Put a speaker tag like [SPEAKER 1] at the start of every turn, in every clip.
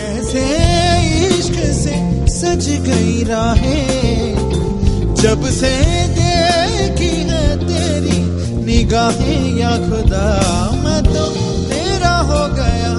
[SPEAKER 1] कैसे इश्क से सज गई राहें जब से देखी है तेरी निगाहें या खुदा मैं तो तेरा हो गया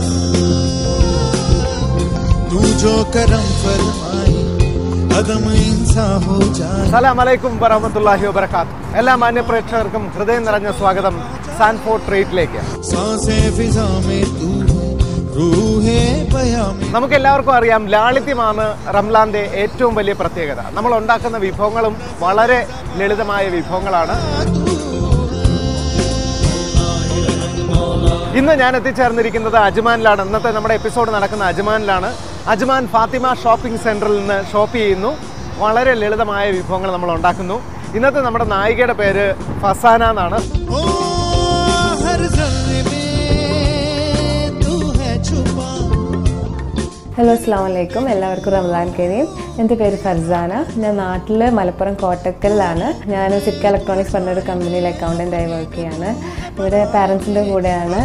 [SPEAKER 1] तू जो करम फरमाई अदम इंसान हो जाए
[SPEAKER 2] സലാം അലൈക്കും വറഹമത്തല്ലാഹി വബർക്കാത്ത് എല്ലാ മാന്യ പ്രേക്ഷകർക്കും ഹൃദയം നിറഞ്ഞ സ്വാഗതം സാൻഫോർട്ട് ട്രീറ്റിലേക്ക്
[SPEAKER 1] सांसें फिजा में तू है रूहे बया में
[SPEAKER 2] നമുക്ക് എല്ലാവർക്കും അറിയാം ലാളിത്യമാണ് റംലാന്റെ ഏറ്റവും വലിയ പ്രത്യേകത നമ്മൾ ഉണ്ടാക്കുന്ന വിഭവങ്ങളും വളരെ ലളിതമായ വിഭവങ്ങളാണ് ഇന്ന് ഞാൻ എത്തിച്ചേർന്നിരിക്കുന്നത് അജ്മാനിലാണ് ഇന്നത്തെ നമ്മുടെ എപ്പിസോഡ് നടക്കുന്ന അജ്മാനിലാണ് അജ്മാൻ ഫാത്തിമ ഷോപ്പിംഗ് സെന്ററിൽ നിന്ന് ഷോപ്പ് ചെയ്യുന്നു വളരെ ലളിതമായ വിഭവങ്ങൾ നമ്മൾ ഉണ്ടാക്കുന്നു ഇന്നത്തെ നമ്മുടെ നായികയുടെ പേര് ഫസാന എന്നാണ്
[SPEAKER 1] ओ हर जर्रे में तू है छुपा
[SPEAKER 3] ഹലോ അസ്സാം വലൈക്കും എല്ലാവർക്കും റംലാൻ കരീം എൻ്റെ പേര് ഫർസാന ഞാൻ നാട്ടിൽ മലപ്പുറം കോട്ടക്കലിലാണ് ഞാൻ സിറ്റ്ക ഇലക്ട്രോണിക്സ് പറഞ്ഞൊരു കമ്പനിയിൽ അക്കൗണ്ടൻ്റായി വർക്ക് ചെയ്യാണ് ഇവിടെ പാരൻസിൻ്റെ കൂടെയാണ്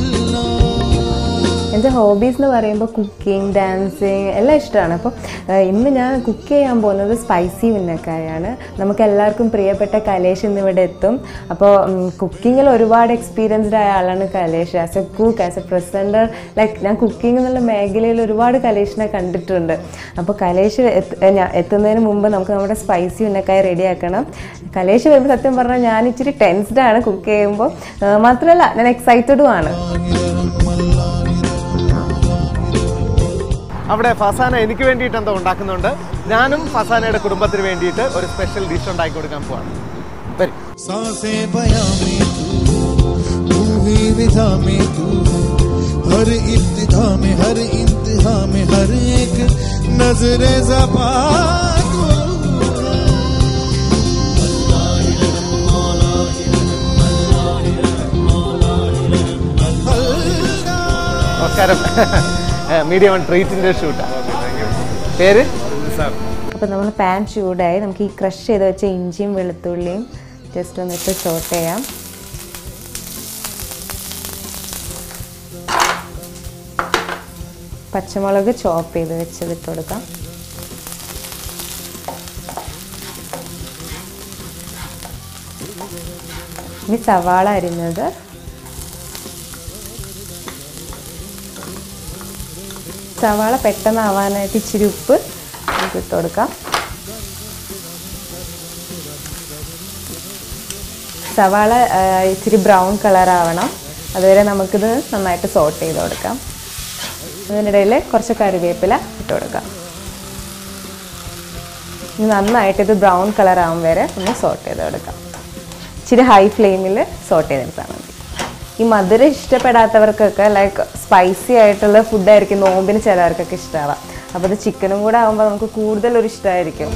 [SPEAKER 3] എൻ്റെ ഹോബീസ് എന്ന് പറയുമ്പോൾ കുക്കിംഗ് ഡാൻസിങ് എല്ലാം ഇഷ്ടമാണ് അപ്പോൾ ഇന്ന് ഞാൻ കുക്ക് ചെയ്യാൻ പോകുന്നത് സ്പൈസി ഉന്നക്കായാണ് നമുക്ക് എല്ലാവർക്കും പ്രിയപ്പെട്ട കലേഷ് ഇന്ന് ഇവിടെ എത്തും അപ്പോൾ കുക്കിങ്ങിൽ ഒരുപാട് എക്സ്പീരിയൻസ്ഡ് ആയ ആളാണ് Kalesh as a cook as a presenter like ഞാൻ കുക്കിംഗ് എന്നുള്ള മേഖലയിൽ ഒരുപാട് കലേഷിനെ കണ്ടിട്ടുണ്ട് അപ്പോൾ കലേഷ് എത്ത്- ഏ, ഞാൻ എത്തുന്നതിന് മുമ്പ് നമുക്ക് നമ്മുടെ സ്പൈസി ഉന്നക്കായ റെഡിയാക്കണം കലേഷ് വരുമ്പോൾ സത്യം പറഞ്ഞാൽ ഞാൻ ഇച്ചിരി ടെൻസ്ഡ് ആണ് കുക്ക് ചെയ്യുമ്പോൾ ആ, മാത്രമല്ല ഞാൻ എക്സൈറ്റഡും ആണ്
[SPEAKER 2] അവിടെ ഫസാന എനിക്ക് വേണ്ടിയിട്ട് എന്തോ ഉണ്ടാക്കുന്നുണ്ട് ഞാനും ഫസാനയുടെ കുടുംബത്തിന് വേണ്ടിയിട്ട് ഒരു സ്പെഷ്യൽ ഡിഷ് ഉണ്ടാക്കി കൊടുക്കാൻ പോവാണ് വരും
[SPEAKER 1] सांसें बया में तू तू ही विधा में तू हर इब्तिदा में हर इंतहा में हर एक नजरे जबा तू
[SPEAKER 2] നമസ്കാരം മീഡിയം വൺ ട്രീറ്റിന്റെ ഷൂട്ടാണ് പേര്
[SPEAKER 3] അപ്പോൾ നമ്മൾ പാൻ ചൂടായി നമുക്ക് ഈ ക്രഷ് ചെയ്ത് വെച്ച ഇഞ്ചിയും വെളുത്തുള്ളിയും ജസ്റ്റ് ഒന്നിട്ട് സോട്ട് ചെയ്യാം പച്ചമുളക് ചോപ്പ് ചെയ്ത് വെച്ചത് ഇട്ട് കൊടുക്കാം ഇനി സവാള അരിഞ്ഞത് സവാള പെട്ടെന്ന് ആവാനായിട്ട് ഇച്ചിരി ഉപ്പ് നമുക്ക് ഇട്ട് കൊടുക്കാം സവാള ആ, ഇച്ചിരി ബ്രൗൺ കളർ ആവണം അതുവരെ നമുക്കിത് നന്നായിട്ട് സോട്ട് ചെയ്ത് കൊടുക്കാം അതിനിടയിൽ കുറച്ച് കറിവേപ്പില ഇട്ട് കൊടുക്കാം ഇനി നന്നായിട്ട് ഇത് ബ്രൗൺ കളർ ആവും വരെ ഒന്ന് സോട്ട് ചെയ്ത് കൊടുക്കാം ഇച്ചിരി ഹൈ ഫ്ലെയിമിൽ സോട്ട് ചെയ്തെടുത്താൽ മതി ഈ മധുരം ഇഷ്ടപ്പെടാത്തവർക്കൊക്കെ ലൈക്ക് സ്പൈസി ആയിട്ടുള്ള ഫുഡായിരിക്കും നോമ്പിന് ചിലവർക്കൊക്കെ ഇഷ്ടമാവാം അപ്പോൾ ഇത് ചിക്കനും കൂടെ ആകുമ്പോൾ നമുക്ക് കൂടുതൽ ഒരു ഇഷ്ടമായിരിക്കും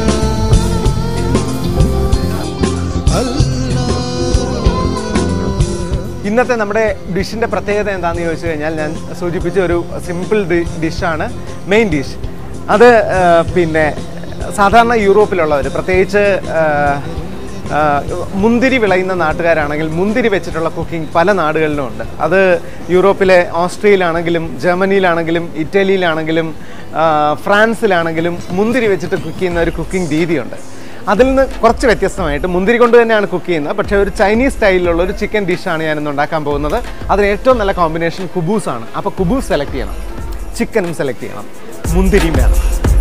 [SPEAKER 2] ഇന്നത്തെ നമ്മുടെ ഡിഷിന്റെ പ്രത്യേകത എന്താണെന്ന് ചോദിച്ചു കഴിഞ്ഞാൽ ഞാൻ സൂചിപ്പിച്ച ഒരു സിമ്പിൾ ഡിഷാണ് മെയിൻ ഡിഷ് അത് ആ, പിന്നെ സാധാരണ യൂറോപ്പിലുള്ളവർ പ്രത്യേകിച്ച് ആ, ആ, മുന്തിരി വിളയുന്ന നാട്ടുകാരാണെങ്കിൽ മുന്തിരി വെച്ചിട്ടുള്ള കുക്കിംഗ് പല നാടുകളിലും ഉണ്ട് അത് യൂറോപ്പിലെ ഓസ്ട്രിയയിലാണെങ്കിലും ജർമ്മനിയിലാണെങ്കിലും ഇറ്റലിയിലാണെങ്കിലും ആ, ഫ്രാൻസിലാണെങ്കിലും മുന്തിരി വെച്ചിട്ട് കുക്ക് ചെയ്യുന്ന ഒരു കുക്കിംഗ് രീതിയുണ്ട് അതിൽ നിന്ന് കുറച്ച് വ്യത്യസ്തമായിട്ട് മുന്തിരി കൊണ്ട് തന്നെയാണ് കുക്ക് ചെയ്യുന്നത് പക്ഷേ ഒരു ചൈനീസ് സ്റ്റൈലിലുള്ള ഒരു ചിക്കൻ ഡിഷാണ് ഞാൻ ഇന്ന് ഉണ്ടാക്കാൻ പോകുന്നത് അതിന് ഏറ്റവും നല്ല കോമ്പിനേഷൻ കുബൂസ് ആണ് അപ്പോൾ കുബൂസ് സെലക്ട് ചെയ്യണം ചിക്കനും സെലക്ട് ചെയ്യണം മുന്തിരിയും വേണം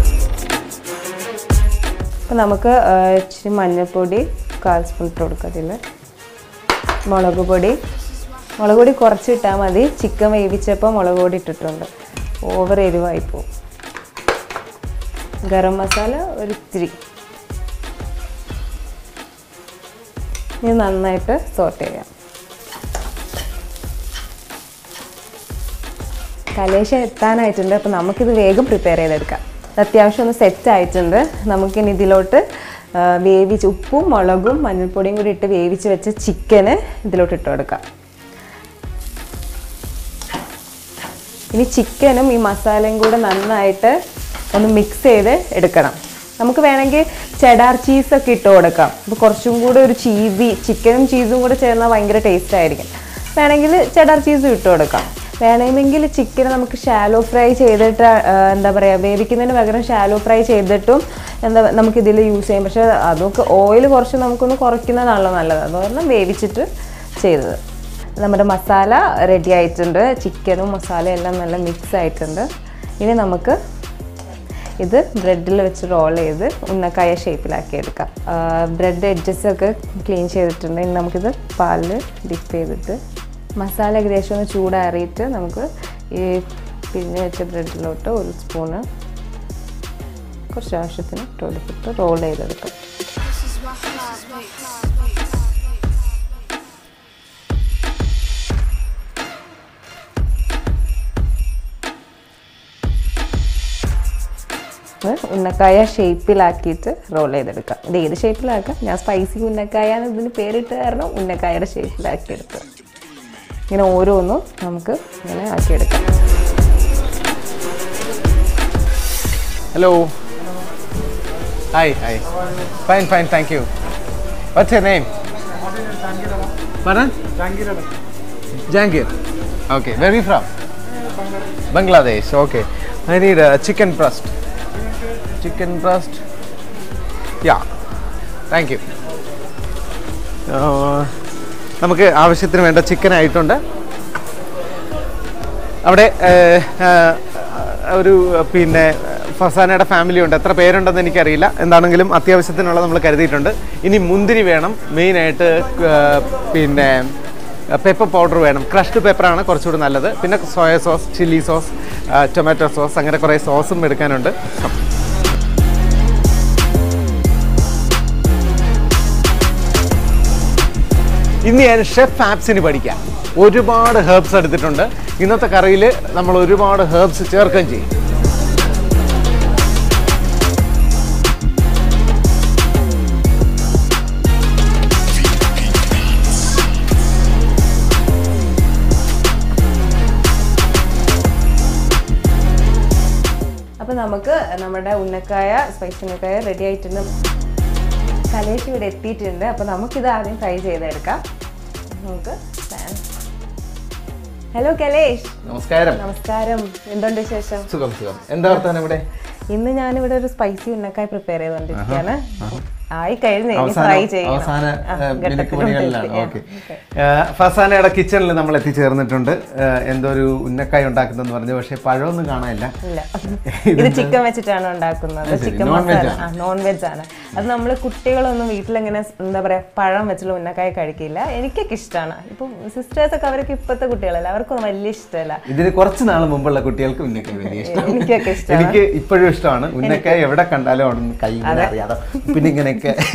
[SPEAKER 3] അപ്പോൾ നമുക്ക് ആ, ഇച്ചിരി മഞ്ഞൾപ്പൊടി കാൽ സ്പൂൺ ഇട്ട് കൊടുക്കുക അതിൽ മുളക് പൊടി മുളക് പൊടി കുറച്ച് ഇട്ടാൽ മതി ചിക്കൻ വേവിച്ചപ്പോൾ മുളക് പൊടി ഇട്ടിട്ടുണ്ട് ഓവർ എരിവായി പോവും ഗരം മസാല ഒരു ഇത്തിരി ഇത് നന്നായിട്ട് സോട്ട് ചെയ്യാം കലേശം എത്താനായിട്ടുണ്ട് അപ്പോൾ നമുക്കിത് വേഗം പ്രിപ്പയർ ചെയ്തെടുക്കാം ഇത് അത്യാവശ്യം ഒന്ന് സെറ്റ് ആയിട്ടുണ്ട് നമുക്കിനി ഇതിലോട്ട് ആ, വേവിച്ച് ഉപ്പും മുളകും മഞ്ഞൾപ്പൊടിയും കൂടി ഇട്ട് വേവിച്ച് വെച്ച ചിക്കന് ഇതിലോട്ട് ഇട്ട് കൊടുക്കാം ഇനി ചിക്കനും ഈ മസാലയും കൂടെ നന്നായിട്ട് ഒന്ന് മിക്സ് ചെയ്ത് എടുക്കണം നമുക്ക് വേണമെങ്കിൽ ചെഡാർ ചീസൊക്കെ ഇട്ട് കൊടുക്കാം അപ്പോൾ കുറച്ചും കൂടെ ഒരു ചീസി ചിക്കനും ചീസും കൂടെ ചേർന്നാൽ ഭയങ്കര ടേസ്റ്റ് ആയിരിക്കും വേണമെങ്കിൽ ചെഡാർ ചീസും ഇട്ട് കൊടുക്കാം വേണമെങ്കിൽ ചിക്കൻ നമുക്ക് ഷാലോ ഫ്രൈ ചെയ്തിട്ട് ആ, എന്താ പറയുക വേവിക്കുന്നതിന് പകരം ഷാലോ ഫ്രൈ ചെയ്തിട്ടും എന്താ നമുക്ക് ഇതിൽ യൂസ് ചെയ്യാം പക്ഷേ അതൊക്കെ ഓയിൽ കുറച്ച് നമുക്കൊന്ന് കുറയ്ക്കുന്നതാണല്ലോ നല്ലത് അത് കാരണം വേവിച്ചിട്ട് ചെയ്തത് നമ്മുടെ മസാല റെഡി ആയിട്ടുണ്ട് ചിക്കനും മസാലയും എല്ലാം നല്ല മിക്സ് ആയിട്ടുണ്ട് ഇനി നമുക്ക് ഇത് ബ്രെഡിൽ വെച്ച് റോൾ ചെയ്ത് ഉന്നക്കായ ഷേപ്പിലാക്കി എടുക്കാം ബ്രെഡ് എഡ്ജസ് ഒക്കെ ക്ലീൻ ചെയ്തിട്ടുണ്ട് ഇനി നമുക്കിത് പാലിൽ ഡിപ്പ് ചെയ്തിട്ട് മസാല ഏകദേശം ഒന്ന് ചൂടാറിയിട്ട് നമുക്ക് ഈ പിഴിഞ്ഞ് വെച്ച ബ്രെഡിലോട്ട് ഒരു സ്പൂണ് കുറച്ച് ആവശ്യത്തിന് ഇട്ട് കൊടുത്തിട്ട് റോൾ ചെയ്തെടുക്കാം ഇത് ഉന്നക്കായ ഷേപ്പിലാക്കിയിട്ട് റോൾ ചെയ്തെടുക്കാം ഇത് ഏത് ഷേപ്പിലാക്കാം ഞാൻ സ്പൈസി ഉന്നക്കായ എന്ന് ഇതിന് പേരിട്ട് കാരണം ഉന്നക്കായയുടെ ഷേപ്പിലാക്കിയെടുക്കുക ഇങ്ങനെ ഓരോന്നും നമുക്ക് ഇങ്ങനെ ആക്കിയെടുക്കാം
[SPEAKER 2] hello hi hi fine fine thank you what's your name പറഞ്ഞ Jahangir okay very from Bangladesh okay I need chicken breast chicken breast yeah thank you നമുക്ക് ആവശ്യത്തിന് വേണ്ട ചിക്കൻ ആയിട്ടുണ്ട് അവിടെ ഏഹ്, ഏഹ്, ഒരു പിന്നെ ഫസാനയുടെ ഫാമിലി ഉണ്ട് എത്ര പേരുണ്ടെന്ന് എനിക്കറിയില്ല എന്താണെങ്കിലും അത്യാവശ്യത്തിനുള്ള നമ്മൾ കരുതിയിട്ടുണ്ട് ഇനി മുന്തിരി വേണം മെയിനായിട്ട് പിന്നെ പെപ്പർ പൗഡർ വേണം ക്രഷ്ഡ് പെപ്പറാണ് കുറച്ചുകൂടി നല്ലത് പിന്നെ soya sauce chilli sauce tomato sauce അങ്ങനെ കുറേ സോസും എടുക്കാനുണ്ട് ഇന്ന് ഞാൻ ഷെഫ് ആപ്സിന് പഠിക്കാം ഒരുപാട് ഹെർബ്സ് എടുത്തിട്ടുണ്ട് ഇന്നത്തെ കറിയിൽ നമ്മൾ ഒരുപാട് ഹെർബ്സ് ചേർക്കുകയും ചെയ്യും
[SPEAKER 3] അപ്പോൾ നമുക്ക് നമ്മുടെ ഉന്നക്കായ സ്പൈസി ഉന്നക്കായ റെഡി ആയിട്ടുണ്ട് കലേഷ് ഇവിടെ എത്തിയിട്ടുണ്ട് അപ്പോൾ നമുക്കിത് ആദ്യം ഫ്രൈ ചെയ്തെടുക്കാം നമുക്ക് ഹലോ കലേഷ്
[SPEAKER 2] നമസ്കാരം
[SPEAKER 3] നമസ്കാരം എന്തുണ്ട് വിശേഷം
[SPEAKER 2] സുഖം സുഖം എന്താ വർത്താനം ഇവിടെ
[SPEAKER 3] ഇന്ന് ഞാനിവിടെ ഒരു സ്പൈസി ഉന്നക്കായ പ്രിപ്പയർ ചെയ്തുകൊണ്ടിരിക്കുകയാണ് ആയി കഴിഞ്ഞു ഇനി
[SPEAKER 2] അവസാന
[SPEAKER 3] ഫ്രൈ ചെയ്യണം
[SPEAKER 2] അവസാന
[SPEAKER 3] ആ,
[SPEAKER 2] ഏഹ്,
[SPEAKER 3] ഘട്ടത്തിലോട്ട്
[SPEAKER 2] മിനുക്കുപണികളിലാണ്
[SPEAKER 3] എത്തി.
[SPEAKER 2] ഓക്കെ ഫസാനയുടെ കിച്ചണിൽ നമ്മൾ എത്തിച്ചേർന്നിട്ടുണ്ട് ഏഹ്, എന്തോ ഒരു ഉന്നക്കായ ഉണ്ടാക്കുന്നതെന്ന് പറഞ്ഞു പക്ഷേ പഴമൊന്നും കാണാനില്ല
[SPEAKER 3] ഇല്ല ഇത് ചിക്കൻ വെച്ചിട്ടാണ് ഉണ്ടാക്കുന്നത്
[SPEAKER 2] അത് ശരി.
[SPEAKER 3] ചിക്കൻ
[SPEAKER 2] Non veg
[SPEAKER 3] മസാല ആ നോൺ വെജ് ആണ് അത് നമ്മൾ കുട്ടികളൊന്നും വീട്ടിലെങ്ങനെ എന്താ പറയാ പഴം വെച്ചുള്ള ഉന്നക്കായ കഴിക്കില്ല എനിക്കൊക്കെ ഇഷ്ടമാണ് ഇപ്പം സിസ്റ്റേഴ്സ് ഒക്കെ അവരൊക്കെ ഇപ്പോഴത്തെ കുട്ടികളല്ല അവർക്കൊന്നും വലിയ ഇഷ്ടമല്ല
[SPEAKER 2] ഇതിന് കുറച്ച് നാൾ മുമ്പുള്ള കുട്ടികൾക്ക് ഉന്നക്കായ വലിയ ഇഷ്ടം
[SPEAKER 3] എനിക്കൊക്കെ ഇഷ്ടമാണ്
[SPEAKER 2] എനിക്ക് ഇപ്പോഴും ഇഷ്ടമാണ് ഉന്നക്കായ എവിടെ കണ്ടാലും അവിടെ നിന്ന് കൈ ഇങ്ങനെ അറിയാതെ പിന്നെ ഇങ്ങനെയൊക്കെ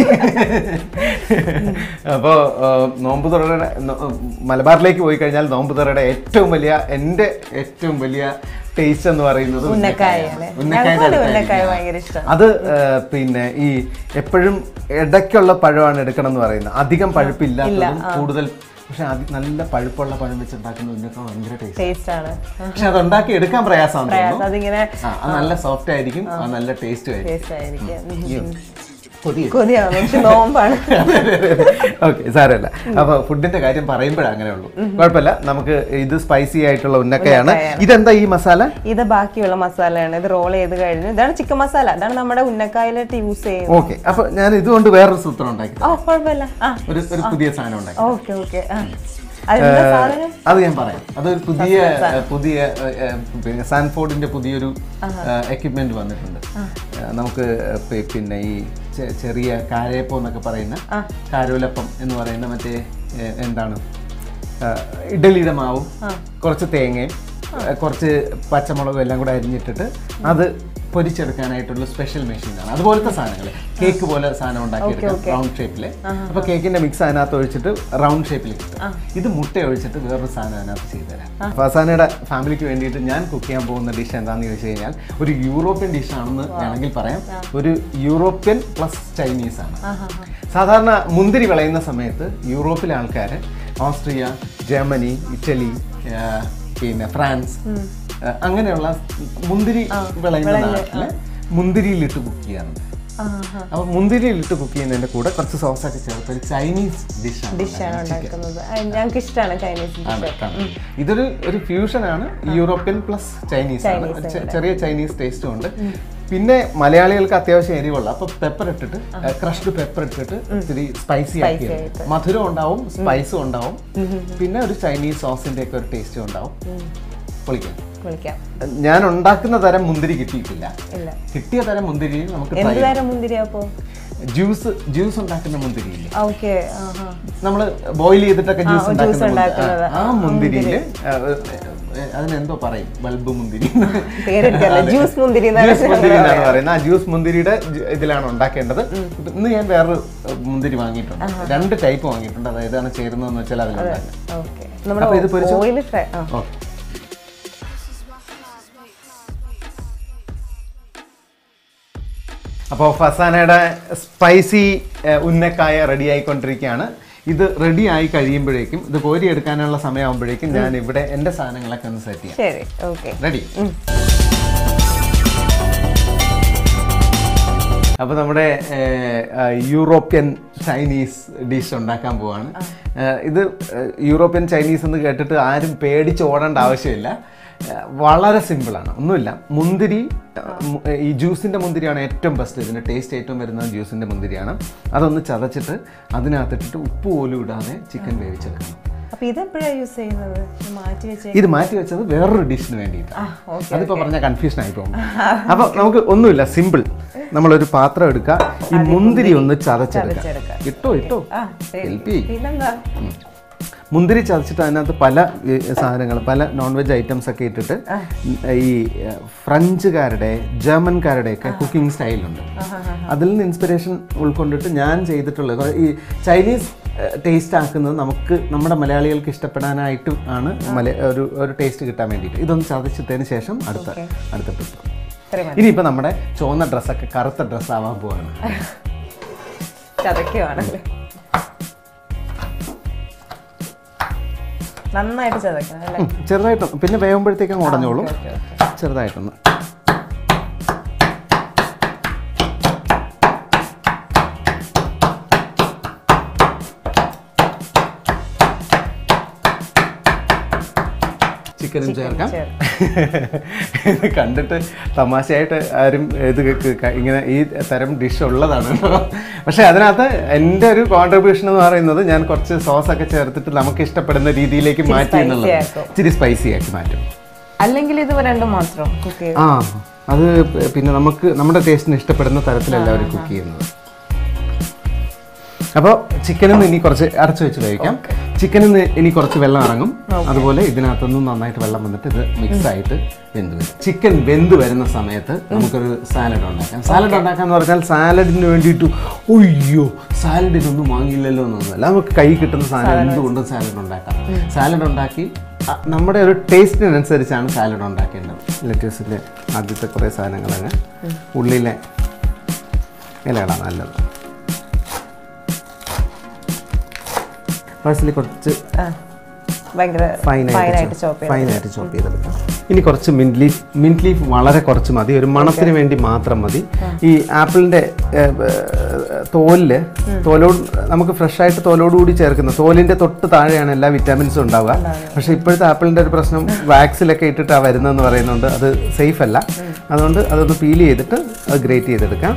[SPEAKER 2] അപ്പോൾ നോമ്പ് തുറയുടെ നോ- മലബാറിലേക്ക് പോയി കഴിഞ്ഞാൽ നോമ്പ് തുറയുടെ ഏറ്റവും വലിയ എൻ്റെ ഏറ്റവും വലിയ ടേസ്റ്റ് എന്ന് പറയുന്നത്
[SPEAKER 3] ഉന്നക്കായ അല്ലേ?
[SPEAKER 2] ഉന്നക്കായയുടെ
[SPEAKER 3] ഞങ്ങൾക്കും
[SPEAKER 2] അടുത്തായിരിക്കും.
[SPEAKER 3] ഉന്നക്കായ ഭയങ്കര ഇഷ്ടമാണ്.
[SPEAKER 2] അത് ഏഹ്, പിന്നെ ഈ എപ്പോഴും ഇടയ്ക്കുള്ള പഴമാണ് എടുക്കണം എന്ന് പറയുന്നത് അധികം പഴുപ്പില്ലാത്തതും കൂടുതൽ പക്ഷെ അതി- നല്ല പഴുപ്പുള്ള പഴം വെച്ചുണ്ടാക്കുന്ന ഉന്നക്ക ഭയങ്കര ടേസ്റ്റ്
[SPEAKER 3] ടേസ്റ്റ് ആണ്
[SPEAKER 2] പക്ഷെ അത് ഉണ്ടാക്കി എടുക്കാൻ പ്രയാസമാണ്
[SPEAKER 3] പ്രയാസം അതിങ്ങനെ
[SPEAKER 2] ആ അത് നല്ല സോഫ്റ്റ് ആയിരിക്കും അത് നല്ല ടേസ്റ്റ് ആയിരിക്കും
[SPEAKER 3] ടേസ്റ്റ് ആയിരിക്കും
[SPEAKER 2] കൊതിയ
[SPEAKER 3] കൊതിയാണ് പക്ഷെ നോമ്പാണ്
[SPEAKER 2] ഓക്കെ സാരമില്ല അപ്പൊ ഫുഡിന്റെ കാര്യം പറയുമ്പോഴേ അങ്ങനെ ഉള്ളൂ കുഴപ്പമില്ല നമുക്ക് ഇത് സ്പൈസി ആയിട്ടുള്ള ഉന്നക്കയാണ്
[SPEAKER 3] ഉന്നക്കയാണ്.
[SPEAKER 2] ഇതെന്താ ഈ മസാല
[SPEAKER 3] ഇത് ബാക്കിയുള്ള മസാലയാണ് ഇത് റോൾ ചെയ്ത് കഴിഞ്ഞു ഇതാണ് ചിക്കൻ മസാല ഇതാണ് നമ്മുടെ ഉന്നക്കായിലിട്ട് യൂസ് ചെയ്യുന്നത്
[SPEAKER 2] ഓക്കെ അപ്പൊ ഞാൻ ഇതുകൊണ്ട് വേറൊരു സൂത്രം ഉണ്ടാക്കി
[SPEAKER 3] ഓ കുഴപ്പമില്ല ആ
[SPEAKER 2] ഒരു ഒരു പുതിയ സാധനം ഉണ്ടാക്കി
[SPEAKER 3] ഓക്കെ ഓക്കെ ആ അതിന്റെ സാധനം
[SPEAKER 2] അത് ഞാൻ പറയാം അതൊരു പുതിയ പുതിയ ഏഹ്, പിന്നെ സാൻഫോർഡിന്റെ പുതിയൊരു എക്യുപ്മെന്റ് വന്നിട്ടുണ്ട് ഏഹ്, നമുക്ക് പി- പിന്നെ ഈ ചെ- ചെറിയ കാരയപ്പം എന്നൊക്കെ പറയുന്ന കാരോലപ്പം എന്ന് പറയുന്ന മറ്റേ ഏഹ്, എന്താണ് ഏഹ്, ഇഡലിയുടെ മാവും കുറച്ച് തേങ്ങയും ഏഹ്, കുറച്ച് പച്ചമുളകും എല്ലാം കൂടെ അരിഞ്ഞിട്ടിട്ട് അത് പൊരിച്ചെടുക്കാനായിട്ടുള്ള സ്പെഷ്യൽ മെഷീനാണ് അതുപോലത്തെ സാധനങ്ങൾ കേക്ക് പോലെ സാധനം ഉണ്ടാക്കിയെടുക്കാം റൗണ്ട് ഷേപ്പില് അപ്പൊ കേക്കിന്റെ മിക്സ് അതിനകത്ത് ഒഴിച്ചിട്ട് റൗണ്ട് ഷേപ്പിൽ കിട്ടും ഇത് മുട്ട ഒഴിച്ചിട്ട് വേറൊരു സാധനം അതിനകത്ത് ചെയ്തുതരാം ഫസാനയുടെ ഫാമിലിക്ക് വേണ്ടിയിട്ട് ഞാൻ കുക്ക് ചെയ്യാൻ പോകുന്ന ഡിഷ് എന്താണെന്ന് ചോദിച്ചു കഴിഞ്ഞാൽ ഒരു യൂറോപ്യൻ ഡിഷ് ആണെന്ന് വേണമെങ്കിൽ പറയാം ഒരു യൂറോപ്യൻ പ്ലസ് ചൈനീസ് ആണ് സാധാരണ മുന്തിരി വിളയുന്ന സമയത്ത് യൂറോപ്പിലെ ആൾക്കാർ ഓസ്ട്രിയ ജർമ്മനി ഇറ്റലി ആ, പിന്നെ ഫ്രാൻസ് ആ, അങ്ങനെയുള്ള മുന്തിരി വിളയുന്ന നാട്ടില് മുന്തിരിയിലിട്ട് കുക്ക് ചെയ്യാറുണ്ട് അപ്പോൾ മുന്തിരിയിലിട്ട് കുക്ക് ചെയ്യുന്നതിന്റെ കൂടെ കുറച്ച് സോസൊക്കെ ചേർത്ത് ഒരു ചൈനീസ് ഡിഷാണ്
[SPEAKER 3] ഡിഷാണ് ഉണ്ടാക്കുന്നത് ആ, ഞങ്ങൾക്ക് ഇഷ്ടമാണ് ചൈനീസ്
[SPEAKER 2] ആണ്,
[SPEAKER 3] ഡിഷ്
[SPEAKER 2] ആണ്. ഇതൊരു ഒരു ഫ്യൂഷൻ ആണ് യൂറോപ്യൻ പ്ലസ് ചൈനീസ് ആണ് ഒരു ചെ- ചെറിയ ചൈനീസ് ടേസ്റ്റും ഉണ്ട് പിന്നെ മലയാളികൾക്ക് അത്യാവശ്യം എരിവുള്ള അപ്പൊ പെപ്പർ ഇട്ടിട്ട് ക്രഷ്ഡ് പെപ്പർ ഇട്ടിട്ട് ഇത്തിരി സ്പൈസി ആക്കി എടുക്കും. മധുരം ഉണ്ടാവും സ്പൈസും ഉണ്ടാവും പിന്നെ ഒരു ചൈനീസ് സോസിന്റെ ഒക്കെ ഒരു ടേസ്റ്റും ഉണ്ടാവും പൊളിക്കാം
[SPEAKER 3] വിളിക്കാം
[SPEAKER 2] ഞാൻ ഉണ്ടാക്കുന്ന തരം മുന്തിരി കിട്ടിയിട്ടില്ല
[SPEAKER 3] ഇല്ല
[SPEAKER 2] കിട്ടിയ തരം മുന്തിരി നമുക്ക് try
[SPEAKER 3] എന്ത്
[SPEAKER 2] ചെയ്യാം.
[SPEAKER 3] തരം മുന്തിരി അപ്പോ
[SPEAKER 2] ജ്യൂസ് ജ്യൂസ് ഉണ്ടാക്കുന്ന മുന്തിരി ഇല്ലേ
[SPEAKER 3] ഓക്കെ ആഹാ
[SPEAKER 2] നമ്മൾ ബോയിൽ ചെയ്തിട്ടൊക്കെ ജ്യൂസ്
[SPEAKER 3] juice
[SPEAKER 2] ഉണ്ടാക്കുന്ന
[SPEAKER 3] ഉണ്ടാക്കുന്നത്.
[SPEAKER 2] മുന്തിരി. ആ, ആ മുന്തിരിയില് ആ, ഏ, അതിനെന്തോ പറയും ബൾബ് മുന്തിരി
[SPEAKER 3] പേരെടുക്കല്ല
[SPEAKER 2] അതെ.
[SPEAKER 3] ജ്യൂസ് മുന്തിരി എന്നാണ്
[SPEAKER 2] ജ്യൂസ് മുന്തിരി എന്നാണ് പറയുന്നത് ആ ജ്യൂസ് മുന്തിരിയുടെ ജ- ഇതിലാണ് ഉണ്ടാക്കേണ്ടത് ഇന്ന് ഞാൻ വേറൊരു ഏ, മുന്തിരി വാങ്ങിയിട്ടുണ്ട് രണ്ട് ടൈപ്പ് വാങ്ങിയിട്ടുണ്ട് അത് ഏതാണ് ചേരുന്നതെന്ന് വെച്ചാൽ അതിലുണ്ടാക്കാം
[SPEAKER 3] ഓക്കെ
[SPEAKER 2] അപ്പൊ ഇത് പൊരിച്ചോ?
[SPEAKER 3] നമ്മുടെ ഓയിൽ ഫ്രൈ ആ
[SPEAKER 2] ഓക്കെ അപ്പോൾ ഫസാനയുടെ സ്പൈസി ഉന്നക്കായ റെഡി ആയിക്കൊണ്ടിരിക്കുകയാണ് ഇത് റെഡി ആയി കഴിയുമ്പോഴേക്കും ഇത് കോരിയെടുക്കാനുള്ള സമയമാകുമ്പോഴേക്കും ഞാൻ ഇവിടെ എൻ്റെ സാധനങ്ങളൊക്കെ ഒന്ന് സെറ്റ് ചെയ്യാം
[SPEAKER 3] ശരി ഓക്കെ
[SPEAKER 2] റെഡി അപ്പോൾ നമ്മുടെ ഏഹ്, ആ, യൂറോപ്യൻ ചൈനീസ് ഡിഷ് ഉണ്ടാക്കാൻ പോവാണ് ഏഹ്, ഇത് ഏഹ്, യൂറോപ്യൻ ചൈനീസ് എന്ന് കേട്ടിട്ട് ആരും പേടിച്ച് ഓടേണ്ട ആവശ്യമില്ല ഏഹ്, വളരെ സിമ്പിളാണ് ഒന്നുമില്ല മുന്തിരി ഏഹ്, മു- ഈ ജ്യൂസിൻ്റെ മുന്തിരിയാണ് ഏറ്റവും ബെസ്റ്റ് ഇതിൻ്റെ ടേസ്റ്റ് ഏറ്റവും വരുന്നത് ജ്യൂസിൻ്റെ മുന്തിരിയാണ് അതൊന്ന് ചതച്ചിട്ട് അതിനകത്തിട്ടിട്ട് ഉപ്പ് പോലും ഇടാതെ ചിക്കൻ വേവിച്ചെടുക്കണം
[SPEAKER 3] അപ്പൊ ഇത് എപ്പോഴാ യൂസ് ചെയ്യുന്നത് ഇത് മാറ്റി വെച്ചേ
[SPEAKER 2] ഇത് മാറ്റി വെച്ചത് വേറൊരു ഡിഷിന് വേണ്ടിയിട്ടാണ്
[SPEAKER 3] ആ ഓക്കെ
[SPEAKER 2] അതിപ്പോ പറഞ്ഞ കൺഫ്യൂഷൻ ആയി പോകും അപ്പൊ നമുക്ക് ഒന്നുമില്ല സിമ്പിൾ നമ്മളൊരു പാത്രം എടുക്കുക ഈ മുന്തിരി ഒന്ന് ചതച്ചെടുക്കുക
[SPEAKER 3] ചതച്ചെടുക്കുക.
[SPEAKER 2] ഇട്ടോ ഇട്ടോ
[SPEAKER 3] ആ ശരി
[SPEAKER 2] ഹെൽപ്പ് ചെയ്യും
[SPEAKER 3] പിന്നെന്താ
[SPEAKER 2] മുന്തിരി ചതച്ചിട്ട് അതിനകത്ത് പല സാധനങ്ങൾ പല നോൺ വെജ് ഐറ്റംസ് ഒക്കെ ഇട്ടിട്ട് ഈ ഏഹ്, ഫ്രഞ്ചുകാരുടെ ജർമ്മൻകാരുടെ ഒക്കെ കുക്കിംഗ് സ്റ്റൈലുണ്ട് അതിൽ നിന്ന് ഇൻസ്പിറേഷൻ ഉൾക്കൊണ്ടിട്ട് ഞാൻ ചെയ്തിട്ടുള്ളത് ഈ ചൈനീസ് ടേസ്റ്റ് ആക്കുന്നത് നമുക്ക് നമ്മുടെ മലയാളികൾക്ക് ഇഷ്ടപ്പെടാനായിട്ട് ആണ് മല ഒരു ഒരു ടേസ്റ്റ് കിട്ടാൻ വേണ്ടിയിട്ട് ഇതൊന്ന് ചതച്ചിട്ടതിന് ശേഷം അടുത്ത അടുത്ത ടിപ്പ്
[SPEAKER 3] ഇത്രയും മതി
[SPEAKER 2] ഇനിയിപ്പോൾ നമ്മുടെ ചുവന്ന ഡ്രസ്സൊക്കെ കറുത്ത ഡ്രസ്സ് ആവാൻ പോവാണ്
[SPEAKER 3] ചതയ്ക്കുവാണല്ലേ നന്നായിട്ട് ചതക്കണം അല്ലേ
[SPEAKER 2] ഉം, ചെറുതായിട്ടൊന്ന് പിന്നെ വേകുമ്പോഴത്തേക്കും ഉടഞ്ഞോളും
[SPEAKER 3] ഓക്കെ ഓക്കെ
[SPEAKER 2] ചെറുതായിട്ടൊന്ന് ചിക്കനും ചേർക്കാം ഇത് കണ്ടിട്ട് തമാശയായിട്ട് ആരും ഇത് ക- ക- ഇങ്ങനെ ഈ തരം ഡിഷ് ഉള്ളതാണ് കേട്ടോ പക്ഷെ അതിനകത്ത് എൻ്റെ ഒരു കോൺട്രിബ്യൂഷൻ എന്ന് പറയുന്നത് ഞാൻ കുറച്ച് സോസ് ഒക്കെ ചേർത്തിട്ട് നമുക്ക് ഇഷ്ടപ്പെടുന്ന രീതിയിലേക്ക് മാറ്റി എന്നുള്ളത്
[SPEAKER 3] ആക്കും.
[SPEAKER 2] ഇച്ചിരി സ്പൈസി ആക്കി മാറ്റും
[SPEAKER 3] അല്ലെങ്കിൽ ഇത് രണ്ടും മാത്രം കുക്ക് ചെയ്ത്
[SPEAKER 2] ആ അത് പിന്നെ നമുക്ക് നമ്മുടെ ടേസ്റ്റിന് ഇഷ്ടപ്പെടുന്ന തരത്തിലല്ല അവർ കുക്ക് ചെയ്യുന്നത് അപ്പോൾ ചിക്കനിൽ നിന്ന് ഇനി കുറച്ച് അടച്ചു വെച്ച് വേവിക്കാം ചിക്കനിൽ നിന്ന് ഇനി കുറച്ച് വെള്ളം ഇറങ്ങും അതുപോലെ ഇതിനകത്തുനിന്ന് നന്നായിട്ട് വെള്ളം വന്നിട്ട് ഇത് മിക്സ് ആയിട്ട് വെന്ത് വരും ചിക്കൻ വെന്ത് വരുന്ന സമയത്ത് നമുക്കൊരു സാലഡ് ഉണ്ടാക്കാം സാലഡ് ഉണ്ടാക്കാന്ന് പറഞ്ഞാൽ സാലഡിന് വേണ്ടിയിട്ട് ഒയ്യോ സാലഡ് ഇതൊന്നും വാങ്ങിയില്ലല്ലോ എന്നൊന്നുമല്ല നമുക്ക് കൈ കിട്ടുന്ന സാധനം എന്തുകൊണ്ടും സാലഡ് ഉണ്ടാക്കാം സാലഡ് ഉണ്ടാക്കി അ- നമ്മുടെ ഒരു ടേസ്റ്റിനനുസരിച്ചാണ് സാലഡ് ഉണ്ടാക്കേണ്ടത് ലെറ്റേഴ്സിലെ ആദ്യത്തെ കുറേ സാധനങ്ങളങ്ങ് ഉള്ളിലെ ഇലകളാണ് നല്ലത് പേഴ്സണലി കുറച്ച്
[SPEAKER 3] ആ ഭയങ്കര ഫൈനായിട്ട്
[SPEAKER 2] ഫൈനായിട്ട്
[SPEAKER 3] ചോപ്പ് ചെയ്ത്
[SPEAKER 2] ഫൈനായിട്ട് ചോപ്പ് ചെയ്തെടുക്കാം ഇനി കുറച്ച് മിൻറ്റ് ലീഫ് മിൻറ്റ് ലീഫ് വളരെ കുറച്ച് മതി ഒരു മണത്തിന് വേണ്ടി മാത്രം മതി ഈ ആപ്പിളിൻ്റെ തോലില് തോലോട് നമുക്ക് ഫ്രഷ് ആയിട്ട് തോലോടുകൂടി ചേർക്കുന്ന തോലിൻ്റെ തൊട്ട് താഴെയാണ് എല്ലാ വിറ്റാമിൻസും ഉണ്ടാവുക പക്ഷേ ഇപ്പോഴത്തെ ആപ്പിളിൻ്റെ ഒരു പ്രശ്നം വാക്സിലൊക്കെ ഇട്ടിട്ടാണ് വരുന്നതെന്ന് പറയുന്നുണ്ട് അത് സേഫ് അല്ല അതുകൊണ്ട് അതൊന്ന് പീൽ ചെയ്തിട്ട് അത് ഗ്രേറ്റ് ചെയ്തെടുക്കാം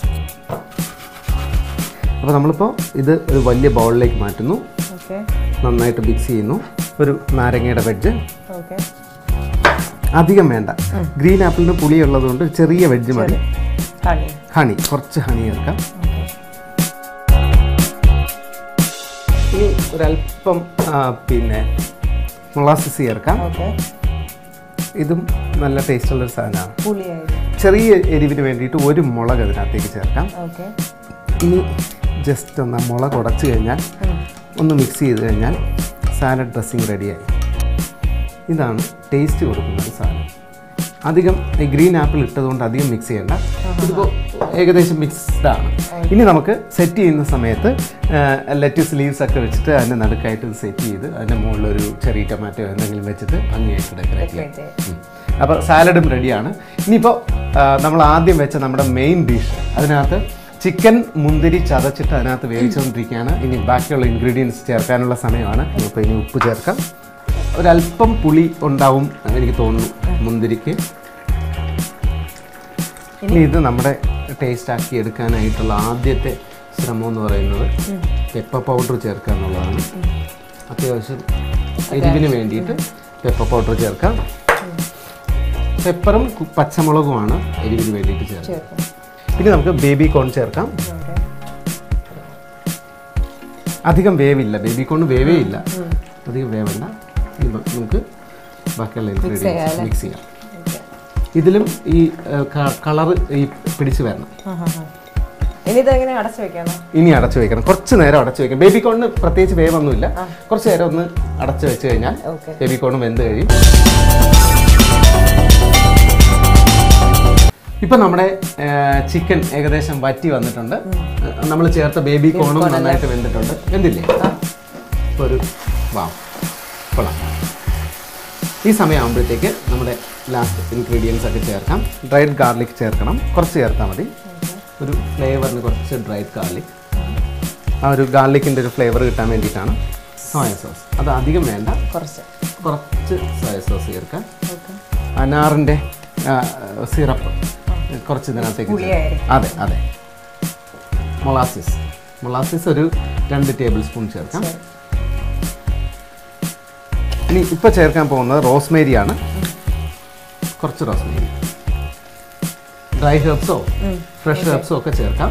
[SPEAKER 2] അപ്പോൾ നമ്മളിപ്പോൾ ഇത് ഒരു വലിയ ബൗളിലേക്ക് മാറ്റുന്നു
[SPEAKER 3] ഓക്കെ
[SPEAKER 2] നന്നായിട്ട് മിക്സ് ചെയ്യുന്നു ഒരു നാരങ്ങയുടെ വെഡ്ജ്
[SPEAKER 3] ഓക്കെ
[SPEAKER 2] അധികം വേണ്ട ഗ്രീൻ ആപ്പിളിന് പുളിയുള്ളതുകൊണ്ട് ഒരു ചെറിയ വെഡ്ജ് മതി
[SPEAKER 3] ഹണി
[SPEAKER 2] ഹണി കുറച്ച് ഹണി ചേർക്കാം ഇനി ഒരല്പം ആ, പിന്നെ മൊളാസിസ് ചേർക്കാം
[SPEAKER 3] ഓക്കെ
[SPEAKER 2] ഇതും നല്ല ടേസ്റ്റുള്ളൊരു സാധനമാണ്
[SPEAKER 3] പുളിയായിട്ട്
[SPEAKER 2] ചെറിയ എരിവിന് വേണ്ടിയിട്ട് ഒരു മുളക് അതിനകത്തേക്ക് ചേർക്കാം
[SPEAKER 3] ഓക്കെ
[SPEAKER 2] ഇനി ജസ്റ്റ് ഒന്ന് ആ മുളക് ഉടച്ച് കഴിഞ്ഞാൽ ഒന്ന് മിക്സ് ചെയ്ത് കഴിഞ്ഞാൽ സാലഡ് ഡ്രസ്സിങ് റെഡിയായി ഇതാണ് ടേസ്റ്റ് കൊടുക്കുന്ന ഒരു സാധനം അധികം ഈ ഗ്രീൻ ആപ്പിൾ ഇട്ടതുകൊണ്ട് അധികം മിക്സ് ചെയ്യണ്ട ഇതിപ്പോൾ ഏകദേശം മിക്സ്ഡ് ആണ് ഇനി നമുക്ക് സെറ്റ് ചെയ്യുന്ന സമയത്ത് ലെറ്റസ് ലീവ്സ് ഒക്കെ വെച്ചിട്ട് അതിൻ്റെ നടുക്കായിട്ട് ഇത് സെറ്റ് ചെയ്ത് അതിൻ്റെ മുകളിൽ ഒരു ചെറിയ ടൊമാറ്റോ എന്തെങ്കിലും വെച്ചിട്ട് ഭംഗിയായിട്ട് ഡെക്കറേറ്റ് ചെയ്യാം
[SPEAKER 3] Decorate
[SPEAKER 2] അപ്പോൾ സാലഡും റെഡിയാണ് ഇനിയിപ്പോൾ ആ, നമ്മൾ ആദ്യം വെച്ച നമ്മുടെ മെയിൻ ഡിഷ് അതിനകത്ത് ചിക്കൻ മുന്തിരി ചതച്ചിട്ട് അതിനകത്ത് വേവിച്ചുകൊണ്ടിരിക്കുകയാണ് ഇനി ബാക്കിയുള്ള ഇൻഗ്രീഡിയൻസ് ചേർക്കാനുള്ള സമയമാണ് ഇപ്പോൾ ഇനി ഉപ്പ് ചേർക്കാം ഒരല്പം പുളി ഉണ്ടാവും എനിക്ക് തോന്നുന്നു മുന്തിരിക്ക് ഇനി ഇത് നമ്മുടെ ടേസ്റ്റ് ആക്കി എടുക്കാനായിട്ടുള്ള ആദ്യത്തെ ശ്രമം എന്ന് പറയുന്നത് പെപ്പർ പൗഡർ ചേർക്കുക എന്നുള്ളതാണ് അത്യാവശ്യം എരിവിന് വേണ്ടിയിട്ട് പെപ്പർ പൗഡർ ചേർക്കാം പെപ്പറും കു- പച്ചമുളകുമാണ് എരിവിന് വേണ്ടിയിട്ട് ചേർക്കുക
[SPEAKER 3] ചേർക്കും
[SPEAKER 2] പിന്നെ നമുക്ക് ബേബി കോൺ ചേർക്കാം
[SPEAKER 3] ഓക്കെ
[SPEAKER 2] അധികം വേവില്ല ബേബി കോൺ വേവേ ഇല്ല അധികം വേവണ്ട ഇനി ബ- നമുക്ക് ബാക്കിയുള്ള ഇൻഗ്രീഡിയൻസ്
[SPEAKER 3] ചെയ്യാം
[SPEAKER 2] മിക്സ് ചെയ്യാം ഇതിലും ഈ കളർ ഈ പിടിച്ച് വരണം
[SPEAKER 3] ഇനി ഇതെങ്ങനെ അടച്ചു വെക്കാനോ
[SPEAKER 2] ഇനി അടച്ചു വെക്കണം കുറച്ച് നേരം അടച്ചു വെക്കണം ബേബി കോണിന് പ്രത്യേകിച്ച് വേവൊന്നുമില്ല കുറച്ച് നേരം ഒന്ന് അടച്ചു വെച്ച് കഴിഞ്ഞാൽ
[SPEAKER 3] ഓക്കെ
[SPEAKER 2] ബേബി കോൺ വെന്ത് കഴിയും ഇപ്പൊ നമ്മുടെ ചിക്കൻ ഏകദേശം വറ്റി വന്നിട്ടുണ്ട് നമ്മൾ ചേർത്ത ബേബി കോണും നന്നായിട്ട് വെന്തിട്ടുണ്ട് വെന്തില്ലേ ഇപ്പൊ ഒരു വാ കൊള്ളാം ഈ സമയമാകുമ്പോഴത്തേക്ക് നമ്മുടെ ലാസ്റ്റ് ഇൻഗ്രീഡിയൻസ് ഒക്കെ ചേർക്കാം ഡ്രൈഡ് ഗാർലിക് ചേർക്കണം കുറച്ച് ചേർത്താൽ മതി ഒരു ഫ്ലേവറിന് കുറച്ച് ഡ്രൈഡ് ഗാർലിക് ആ ഒരു ഗാർലിക്കിൻ്റെ ഒരു ഫ്ലേവർ കിട്ടാൻ വേണ്ടിയിട്ടാണ് സോയ സോസ് അത് അധികം വേണ്ട
[SPEAKER 3] കുറച്ച്
[SPEAKER 2] കുറച്ച് സോയ സോസ് ചേർക്കാം
[SPEAKER 3] ഓക്കെ
[SPEAKER 2] അനാറിൻ്റെ സിറപ്പ് കുറച്ച് ഇതിനകത്തേക്ക് ചേർക്കാം.
[SPEAKER 3] പുളിയായിരിക്കും.
[SPEAKER 2] അതെ അതെ മൊളാസിസ് മൊളാസിസ് ഒരു രണ്ട് ടേബിൾ സ്പൂൺ ചേർക്കാം ഇനി ഇപ്പോൾ ചേർക്കാൻ പോകുന്നത് റോസ്മേരി ആണ് കുറച്ച് റോസ്മേരി ഡ്രൈ ഹെർബ്സോ ഫ്രഷ് ഹെർബ്സോ ഒക്കെ ചേർക്കാം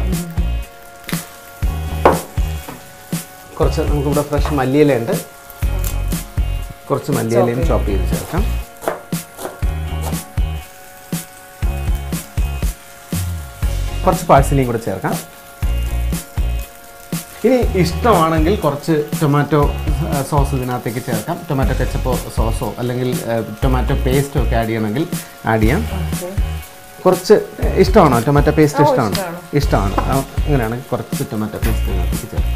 [SPEAKER 2] കുറച്ച് നമുക്കിവിടെ ഫ്രഷ് മല്ലിയിലയുണ്ട് കുറച്ച് മല്ലിയിലയും ചോപ്പ് ചെയ്ത് ചേർക്കാം കുറച്ച് പാഴ്സലിയും കൂടെ ചേർക്കാം ഇനി ഇഷ്ടമാണെങ്കിൽ കുറച്ച് ടൊമാറ്റോ സോസ് ഇതിനകത്തേക്ക് ചേർക്കാം ടൊമാറ്റോ കെച്ചപ്പോ സോസോ അല്ലെങ്കിൽ ടൊമാറ്റോ പേസ്റ്റോ ഒക്കെ ആഡ് ചെയ്യണമെങ്കിൽ ആഡ് ചെയ്യാം
[SPEAKER 3] ഓക്കെ
[SPEAKER 2] കുറച്ച് ഇഷ്ടമാണോ ടൊമാറ്റോ പേസ്റ്റ്
[SPEAKER 3] ഓ,
[SPEAKER 2] ഇഷ്ടമാണ്
[SPEAKER 3] ഇഷ്ടമാണ്.
[SPEAKER 2] ഇഷ്ടമാണ് ആ, അങ്ങനെയാണെങ്കിൽ കുറച്ച് ടൊമാറ്റോ പേസ്റ്റ് ഇതിനകത്തേക്ക് ചേർക്കാം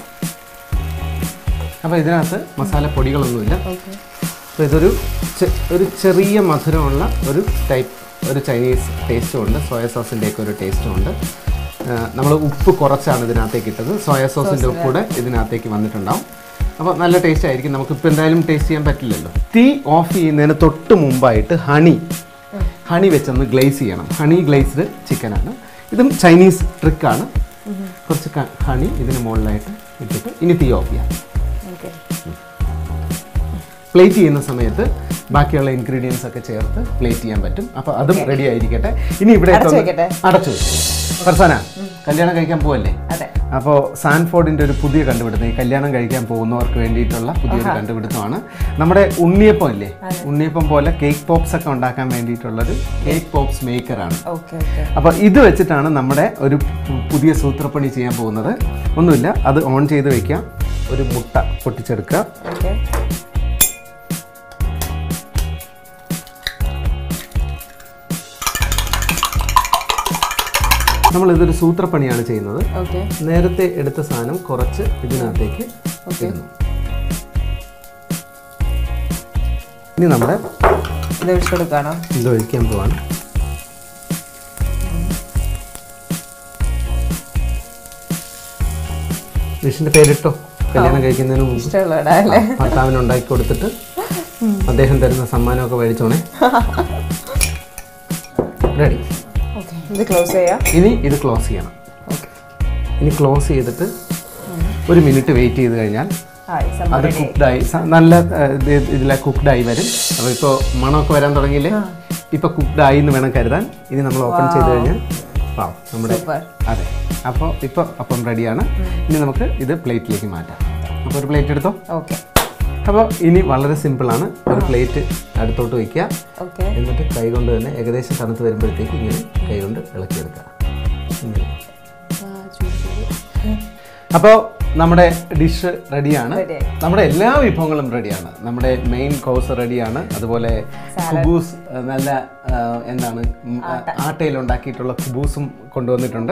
[SPEAKER 2] അപ്പോൾ ഇതിനകത്ത് മസാല പൊടികളൊന്നുമില്ല
[SPEAKER 3] ഓക്കെ
[SPEAKER 2] അപ്പോൾ ഇതൊരു ചെ- ഒരു ചെറിയ മധുരമുള്ള ഒരു ടൈപ്പ് ഒരു ചൈനീസ് ടേസ്റ്റും ഉണ്ട് സോയ സോസിൻ്റെയൊക്കെ ഒരു ടേസ്റ്റും ഉണ്ട് നമ്മൾ ഉപ്പ് കുറച്ചാണ് ഇതിനകത്തേക്ക് ഇട്ടത് സോയ സോസിൻ്റെ ഉപ്പ് കൂടെ ഇതിനകത്തേക്ക് വന്നിട്ടുണ്ടാവും അപ്പോൾ നല്ല ടേസ്റ്റ് ആയിരിക്കും നമുക്കിപ്പോൾ എന്തായാലും ടേസ്റ്റ് ചെയ്യാൻ പറ്റില്ലല്ലോ തീ ഓഫ് ചെയ്യുന്നതിന് തൊട്ട് മുമ്പായിട്ട് ഹണി ഹണി വെച്ചൊന്ന് ഗ്ലേസ് ചെയ്യണം ഹണി ഗ്ലേസ്ഡ് ചിക്കനാണ് ഇതും ചൈനീസ് ട്രിക്കാണ് കുറച്ച് ക- ഹണി ഇതിന് മുകളിലായിട്ട് ഇട്ടിട്ട് ഇനി തീ ഓഫ് ചെയ്യാം
[SPEAKER 3] ഓക്കെ
[SPEAKER 2] പ്ലേറ്റ് ചെയ്യുന്ന സമയത്ത് ബാക്കിയുള്ള ഇൻഗ്രീഡിയൻസ് ഒക്കെ ചേർത്ത് പ്ലേറ്റ് ചെയ്യാൻ പറ്റും അപ്പോൾ അതും റെഡി ആയിരിക്കട്ടെ ഇനി ഇവിടെ
[SPEAKER 3] അടച്ചു
[SPEAKER 2] ഒന്ന്
[SPEAKER 3] വെക്കട്ടെ?
[SPEAKER 2] അടച്ചു വെച്ചു ഫർസാന കല്യാണം കഴിക്കാൻ പോവല്ലേ
[SPEAKER 3] അതെ
[SPEAKER 2] അപ്പോൾ സാൻഫോർഡിൻ്റെ ഒരു പുതിയ കണ്ടുപിടുത്തം ഈ കല്യാണം കഴിക്കാൻ പോകുന്നവർക്ക് വേണ്ടിയിട്ടുള്ള പുതിയൊരു കണ്ടുപിടുത്തമാണ് നമ്മുടെ ഉണ്ണിയപ്പം ഇല്ലേ ഉണ്ണിയപ്പം പോലെ കേക്ക് പോപ്സ് ഒക്കെ ഉണ്ടാക്കാൻ വേണ്ടിയിട്ടുള്ളൊരു കേക്ക് പോപ്സ് മേക്കറാണ്
[SPEAKER 3] ഓക്കെ ഓക്കെ
[SPEAKER 2] അപ്പോൾ ഇത് വെച്ചിട്ടാണ് നമ്മുടെ ഒരു പു- പുതിയ സൂത്രപ്പണി ചെയ്യാൻ പോകുന്നത് ഒന്നുമില്ല അത് ഓൺ ചെയ്ത് വെക്കാം ഒരു മുട്ട പൊട്ടിച്ചെടുക്കുക
[SPEAKER 3] ഓക്കെ
[SPEAKER 2] നമ്മൾ ഇതൊരു സൂത്രപ്പണിയാണ് ചെയ്യുന്നത്
[SPEAKER 3] ഓക്കെ
[SPEAKER 2] നേരത്തെ എടുത്ത സാധനം കുറച്ച് ഇതിനകത്തേക്ക്
[SPEAKER 3] ഓക്കെ
[SPEAKER 2] ഇടുന്നു ഇനി നമ്മുടെ
[SPEAKER 3] ഇത് ഒഴിച്ചു കൊടുക്കാണോ
[SPEAKER 2] ഇത് ഒഴിക്കാൻ പോവാണ് ഡിഷിന്റെ പേരിട്ടോ കല്യാണം കഴിക്കുന്നതിന് മുമ്പ്
[SPEAKER 3] ഇഷ്ടമുള്ള അല്ലേ
[SPEAKER 2] ഭർത്താവിന് ഉണ്ടാക്കി കൊടുത്തിട്ട് അദ്ദേഹം തരുന്ന സമ്മാനമൊക്കെ മേടിച്ചോണേ റെഡി
[SPEAKER 3] ഓക്കെ ഇത് ക്ലോസ് ചെയ്യാം
[SPEAKER 2] ഇനി ഇത് ക്ലോസ് ചെയ്യണം
[SPEAKER 3] ഓക്കെ
[SPEAKER 2] ഇനി ക്ലോസ് ചെയ്തിട്ട് ഒരു മിനിറ്റ് വെയിറ്റ് ചെയ്ത് കഴിഞ്ഞാൽ
[SPEAKER 3] ആയി
[SPEAKER 2] അത്
[SPEAKER 3] സംഭവം
[SPEAKER 2] കുക്ക്ഡായി നല്ല ഇതിലെ കുക്ക്ഡായി വരും അപ്പോൾ ഇപ്പോൾ മണമൊക്കെ വരാൻ തുടങ്ങിയില്ലേ ഇപ്പോൾ കുക്ക്ഡായി എന്ന് വേണം കരുതാൻ ഇനി നമ്മൾ ഓപ്പൺ ചെയ്ത് കഴിഞ്ഞാൽ വാ നമ്മുടെ
[SPEAKER 3] സൂപ്പർ
[SPEAKER 2] അതെ അപ്പോൾ ഇപ്പോൾ അപ്പം റെഡിയാണ് ഇനി നമുക്ക് ഇത് പ്ലേറ്റിലേക്ക് മാറ്റാം അപ്പോൾ ഒരു പ്ലേറ്റ് എടുത്തോ
[SPEAKER 3] ഓക്കെ
[SPEAKER 2] അപ്പോൾ ഇനി വളരെ സിമ്പിളാണ് ഒരു പ്ലേറ്റ് അടുത്തോട്ട് വയ്ക്കുക
[SPEAKER 3] ഓക്കെ
[SPEAKER 2] എന്നിട്ട് കൈ കൊണ്ട് തന്നെ ഏകദേശം തണുത്ത് വരുമ്പോഴത്തേക്ക് ഇങ്ങനെ കൈ കൊണ്ട് ഇളക്കിയെടുക്കുക ഇങ്ങനെ അപ്പോൾ നമ്മുടെ ഡിഷ് റെഡിയാണ്
[SPEAKER 3] Ready.
[SPEAKER 2] നമ്മുടെ എല്ലാ വിഭവങ്ങളും റെഡിയാണ് നമ്മുടെ മെയിൻ കോഴ്സ് റെഡിയാണ് അതുപോലെ കുബൂസ് അഹ് നല്ല ആഹ്, എന്താണ് ഉം, ആട്ടയിൽ ഉണ്ടാക്കിയിട്ടുള്ള കുബൂസും കൊണ്ടുവന്നിട്ടുണ്ട്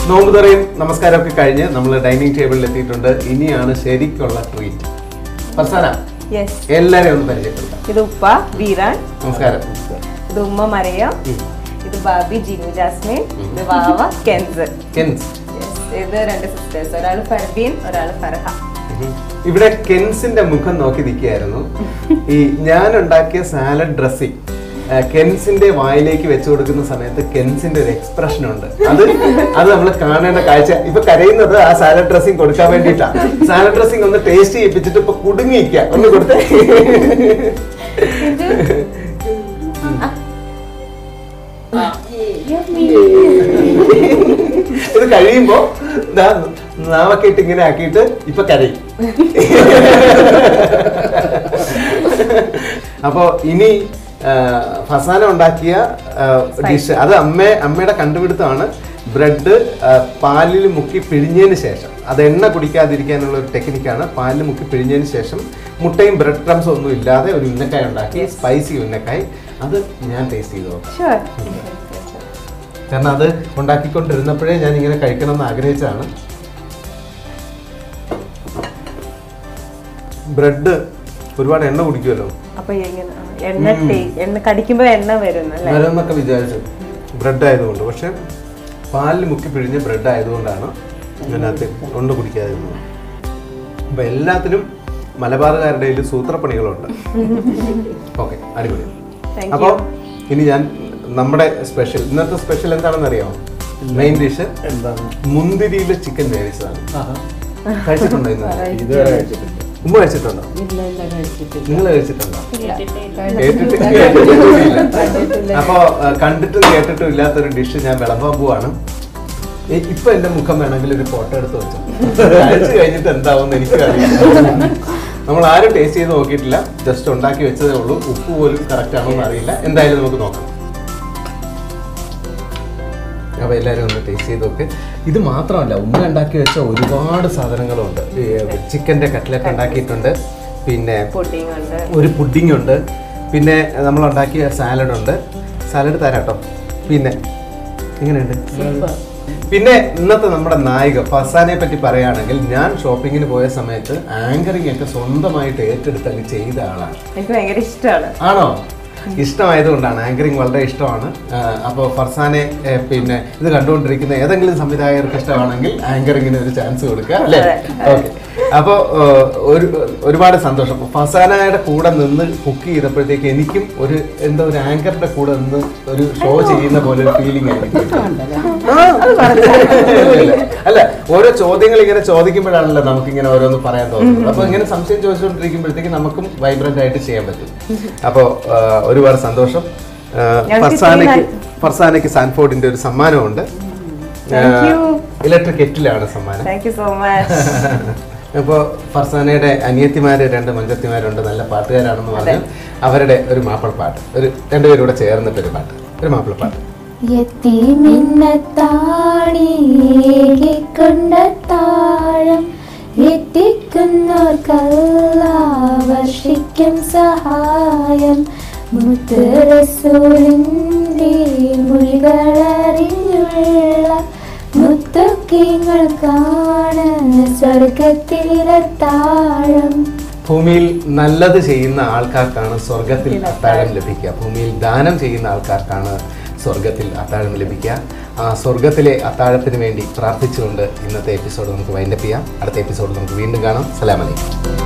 [SPEAKER 2] നോമ്പ് തുറയും നമസ്കാരമൊക്കെ കഴിഞ്ഞ് നമ്മൾ ഡൈനിങ് ടേബിളിൽ എത്തിയിട്ടുണ്ട് ഇനിയാണ് ശരിക്കുള്ള ട്രീറ്റ് ഫർസാന
[SPEAKER 3] യെസ്
[SPEAKER 2] എല്ലാരെയും ഒന്ന് പരിചയപ്പെടുത്താം
[SPEAKER 3] ഇത് ഉപ്പ വീരാൻ
[SPEAKER 2] നമസ്കാരം
[SPEAKER 3] ഇത് ഉമ്മ മറിയം ഇത് ബാബി ജിനു ജാസ്മിൻ ഇത് വാവ കെൻസ്
[SPEAKER 2] കെൻസ്
[SPEAKER 3] Yes, ഇത് രണ്ട് സിസ്റ്റേഴ്സ് ഒരാൾ ഫർബീൻ ഒരാൾ ഫർഹ
[SPEAKER 2] ഇവിടെ കെൻസിന്റെ മുഖം നോക്കി നിൽക്കുകയായിരുന്നു ഈ ഞാൻ ഉണ്ടാക്കിയ സാലഡ് ഡ്രസ്സിംഗ് കെൻസിന്റെ വായിലേക്ക് വെച്ചു കൊടുക്കുന്ന സമയത്ത് കെൻസിന്റെ ഒരു എക്സ്പ്രഷൻ ഉണ്ട് അത് അത് നമ്മൾ കാണേണ്ട കാഴ്ച ഇപ്പൊ കരയുന്നത് ആ സാലഡ് ഡ്രസ്സിംഗ് കൊടുക്കാൻ വേണ്ടിയിട്ടാ സാലഡ് ഡ്രസ്സിംഗ് ഒന്ന് ടേസ്റ്റ് ചെയ്യിപ്പിച്ചിട്ട് ഇപ്പൊ കുടുങ്ങിയിരിക്കുക ഒന്ന് കൊടുത്തേ ഇത് കഴിയുമ്പോ ദാ നാവൊക്കെ ഇട്ട് ഇങ്ങനെ ആക്കിയിട്ട് ഇപ്പൊ കരയും അപ്പോ ഇനി ആ, ഫസാന ഉണ്ടാക്കിയ ഡിഷ് അത് അമ്മ അമ്മയുടെ കണ്ടുപിടുത്തമാണ് ബ്രെഡ് പാലിൽ മുക്കി പിഴിഞ്ഞതിന് ശേഷം അത് എണ്ണ കുടിക്കാതിരിക്കാനുള്ള ഒരു ടെക്നിക്കാണ് പാലിൽ മുക്കി പിഴിഞ്ഞതിന് ശേഷം മുട്ടയും ബ്രെഡ് ക്രംസും ഒന്നും ഇല്ലാതെ ഒരു ഉന്നക്കായ ഉണ്ടാക്കി സ്പൈസി ഉന്നക്കായ അത് ഞാൻ ടേസ്റ്റ് ചെയ്തു നോക്കാം
[SPEAKER 3] ഷുവർ
[SPEAKER 2] കാരണം അത് ഉണ്ടാക്കിക്കൊണ്ടിരുന്നപ്പോഴേ ഞാൻ ഇങ്ങനെ കഴിക്കണം എന്ന് ആഗ്രഹിച്ചതാണ് ബ്രെഡ് ഒരുപാട് എണ്ണ കുടിക്കുമല്ലോ
[SPEAKER 3] അപ്പൊ എങ്ങനെ ആ, എണ്ണ ടേ- എണ്ണ കടിക്കുമ്പോ എണ്ണ വരുന്നു അല്ലേ
[SPEAKER 2] വരുമെന്നൊക്കെ വിചാരിച്ചു ബ്രെഡ് ആയതുകൊണ്ട് പക്ഷെ പാലിൽ മുക്കി പിഴിഞ്ഞ ബ്രെഡ് ആയതുകൊണ്ടാണ് ഇതിനകത്ത് കൊണ്ട് കുടിക്കാതിരുന്നത് അപ്പൊ എല്ലാത്തിലും മലബാറുകാരുടെ കയ്യിൽ സൂത്രപ്പണികളുണ്ട് ഓക്കെ അടിപൊളി
[SPEAKER 3] Thank
[SPEAKER 2] അപ്പോൾ ഇനി ഞാൻ നമ്മുടെ സ്പെഷ്യൽ ഇന്നത്തെ സ്പെഷ്യൽ എന്താണെന്ന് അറിയാമോ മെയിൻ ഡിഷ്
[SPEAKER 1] എന്താണ്
[SPEAKER 2] മുന്തിരിയിലെ ചിക്കൻ വേവിച്ചതാണ് കഴിച്ചിട്ടുണ്ടോ ഇന്ന്
[SPEAKER 1] ഇതുവരെ കഴിച്ചിട്ടില്ല
[SPEAKER 2] ഉമ്മ കഴിച്ചിട്ടുണ്ടോ നിങ്ങൾ കഴിച്ചിട്ടുണ്ടോ കേട്ടിട്ട് കേട്ടിട്ടില്ല. അപ്പോ ആ, കണ്ടിട്ടും കേട്ടിട്ടും ഇല്ലാത്തൊരു ഡിഷ് ഞാൻ വിളമ്പാൻ പോവാണ് ഇ- ഇപ്പൊ എന്റെ മുഖം വേണമെങ്കിൽ ഒരു ഫോട്ടോ എടുത്ത് വെച്ചു കഴിച്ചു കഴിഞ്ഞിട്ട് എന്താവും എനിക്ക് അറിയില്ല നമ്മൾ ആരും ടേസ്റ്റ് ചെയ്ത് നോക്കിയിട്ടില്ല ജസ്റ്റ് ഉണ്ടാക്കി വെച്ചതേ ഉള്ളൂ ഉപ്പ് പോലും കറക്റ്റ് ആണോ എന്ന് അറിയില്ല എന്തായാലും നമുക്ക് നോക്കാം അപ്പൊ എല്ലാവരും ഒന്ന് ടേസ്റ്റ് ചെയ്ത് നോക്ക് ഇത് മാത്രമല്ല ഉമ്മ ഉണ്ടാക്കി വെച്ച ഒരുപാട് സാധനങ്ങളുണ്ട് ചിക്കന്റെ കട്ട്ലറ്റ് ഉണ്ടാക്കിയിട്ടുണ്ട് പിന്നെ
[SPEAKER 3] പുഡിംഗ് ഉണ്ട്
[SPEAKER 2] ഒരു പുഡിംഗ് ഉണ്ട് പിന്നെ നമ്മൾ ഉണ്ടാക്കിയ സാലഡ് ഉണ്ട് സാലഡ് തരാട്ടോ പിന്നെ എങ്ങനെയുണ്ട് പിന്നെ ഇന്നത്തെ നമ്മുടെ നായിക ഫസാനെ പറ്റി പറയുകയാണെങ്കിൽ ഞാൻ ഷോപ്പിങ്ങിന് പോയ സമയത്ത് ആങ്കറിംഗ് ഒക്കെ സ്വന്തമായിട്ട് ഏറ്റെടുത്തങ്ങ് ചെയ്ത ആളാണ്
[SPEAKER 3] എനിക്ക് ഭയങ്കര ഇഷ്ടമാണ്
[SPEAKER 2] ആണോ ഇഷ്ടമായതുകൊണ്ടാണ് ആങ്കറിങ് വളരെ ഇഷ്ടമാണ് അപ്പോൾ ഫർസാനെ ഏ, പിന്നെ ഇത് കണ്ടുകൊണ്ടിരിക്കുന്ന ഏതെങ്കിലും സംവിധായകർക്ക് ഇഷ്ടമാണെങ്കിൽ ആങ്കറിങ്ങിന് ഒരു ചാൻസ് കൊടുക്കുക അല്ലേ ഓക്കെ അപ്പോൾ ഒരു ഒരുപാട് സന്തോഷം ഫർസാനയുടെ കൂടെ നിന്ന് കുക്ക് ചെയ്തപ്പോഴത്തേക്ക് എനിക്കും ഒരു എന്താ ഒരു ആങ്കറിന്റെ കൂടെ നിന്ന് ഒരു ഷോ ചെയ്യുന്ന പോലെ ഒരു ഫീലിംഗ് ആയിരിക്കും അല്ല ഓരോ ചോദ്യങ്ങൾ ഇങ്ങനെ ചോദിക്കുമ്പോഴാണല്ലോ നമുക്ക് ഇങ്ങനെ ഓരോന്ന് പറയാൻ തോന്നുന്നത് അപ്പൊ ഇങ്ങനെ സംശയം ചോദിച്ചുകൊണ്ടിരിക്കുമ്പോഴത്തേക്ക് നമുക്കും വൈബ്രന്റ് ആയിട്ട് ചെയ്യാൻ പറ്റും അപ്പോ ആ, ഒരുപാട് സന്തോഷം ആ,
[SPEAKER 3] ഞങ്ങൾക്ക്
[SPEAKER 2] ഫർസാനയ്ക്ക്
[SPEAKER 3] ഇത്രയും
[SPEAKER 2] ഫർസാനയ്ക്ക് സാൻഫോർഡിന്റെ ഒരു സമ്മാനമുണ്ട്
[SPEAKER 3] Thank you.
[SPEAKER 2] ഇലക്ട്രിക് കെറ്റിലാണ് സമ്മാനം
[SPEAKER 3] താങ്ക് യു സോ മച്ച്
[SPEAKER 2] അപ്പോൾ ഫർസാനയുടെ അനിയത്തിമാര് രണ്ട് മഞ്ചത്തിമാരുണ്ട് നല്ല പാട്ടുകാരാണെന്ന് പറഞ്ഞു അവരുടെ ഒരു മാപ്പിളപ്പാട്ട് ഒരു രണ്ടുപേരും കൂടെ ചേർന്നിട്ട് ഒരു പാട്ട് ഒരു മാപ്പിളപ്പാട്ട്
[SPEAKER 4] എത്തിമിന്നത്താണിയേകിക്കൊണ്ട താഴം എത്തിക്കുന്നവർക്കല്ല വർഷിക്കും സഹായം മുത്തറസൂലിൻ്റെ മൊഴികളറിഞ്ഞുള്ള മുത്തുക്കിങ്ങൾക്കാണ് സ്വർഗത്തിലെ താഴം
[SPEAKER 2] ഭൂമിയിൽ നല്ലത് ചെയ്യുന്ന ആൾക്കാർക്കാണ് സ്വർഗത്തിൽ അത്താഴം ലഭിക്കുക ഭൂമിയിൽ ദാനം ചെയ്യുന്ന ആൾക്കാർക്കാണ് സ്വർഗത്തിൽ അത്താഴം ലഭിക്കുക ആ സ്വർഗത്തിലെ അത്താഴത്തിന് വേണ്ടി പ്രാർത്ഥിച്ചുകൊണ്ട് ഇന്നത്തെ എപ്പിസോഡ് നമുക്ക് വൈൻഡപ്പ് ചെയ്യാം അടുത്ത എപ്പിസോഡ് നമുക്ക് വീണ്ടും കാണാം സലാമലൈക്കും